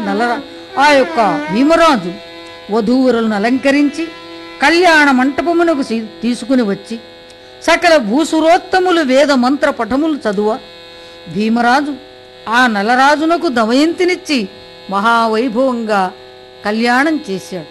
నలర ఆ యొక్క భీమరాజు వధూవరులను అలంకరించి కళ్యాణ మంటపమునకు సీ- తీసుకుని వచ్చి సకల భూసురోత్తములు వేద మంత్ర పఠములు చదువ భీమరాజు ఆ నలరాజునకు దమయంతినిచ్చి మహావైభవంగా కళ్యాణం చేశాడు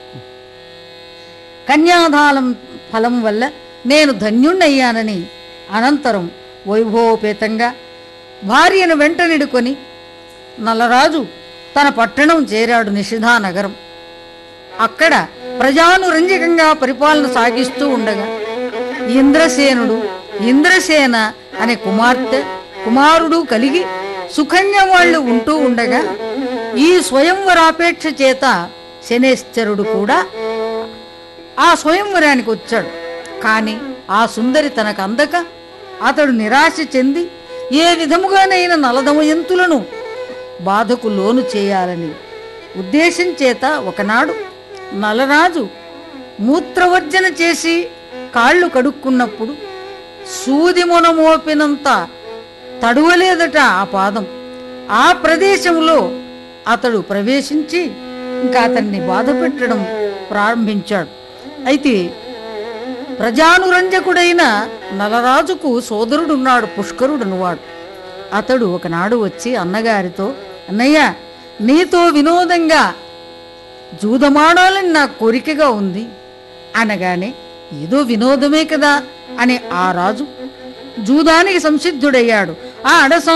కన్యాదానం ఫలం వల్ల నేను ధన్యుణ్ణయ్యానని అనంతరం వైభవోపేతంగా భార్యను వెంట నిడుకొని నలరాజు తన పట్టణం చేరాడు నిషిధా నగరం అక్కడ ప్రజానురంజకంగా పరిపాలన సాగిస్తూ ఉండగా ఇంద్రసేనుడు ఇంద్రసేన అనే కుమార్తె కుమారుడు కలిగి సుఖంగా వాళ్ళు ఉంటూ ఉండగా ఈ స్వయంవరాపేక్ష చేత శనేశ్వరుడు కూడా ఆ స్వయంవరానికి వచ్చాడు కానీ ఆ సుందరి తనకు అందక అతడు నిరాశ చెంది ఏ విధముగానైనా నలదమయంతులను బాధకు లోను చేయాలని ఉద్దేశం చేత ఒకనాడు నలరాజు మూత్రవర్జన చేసి కాళ్ళు కడుక్కున్నప్పుడు సూది మొన మోపినంత తడువలేదట ఆ పాదం ఆ ప్రదేశంలో అతడు ప్రవేశించి ఇంకా అతన్ని బాధ పెట్టడం ప్రారంభించాడు అయితే ప్రజానురంజకుడైన నలరాజుకు సోదరుడున్నాడు పుష్కరుడునువాడు అతడు ఒకనాడు వచ్చి అన్నగారితో అన్నయ్య నీతో వినోదంగా జూదమాడాలని నా కోరికగా ఉంది అనగానే ఏదో వినోదమే కదా అని ఆ రాజు జూదానికి సంసిద్ధుడయ్యాడు ఆ అడస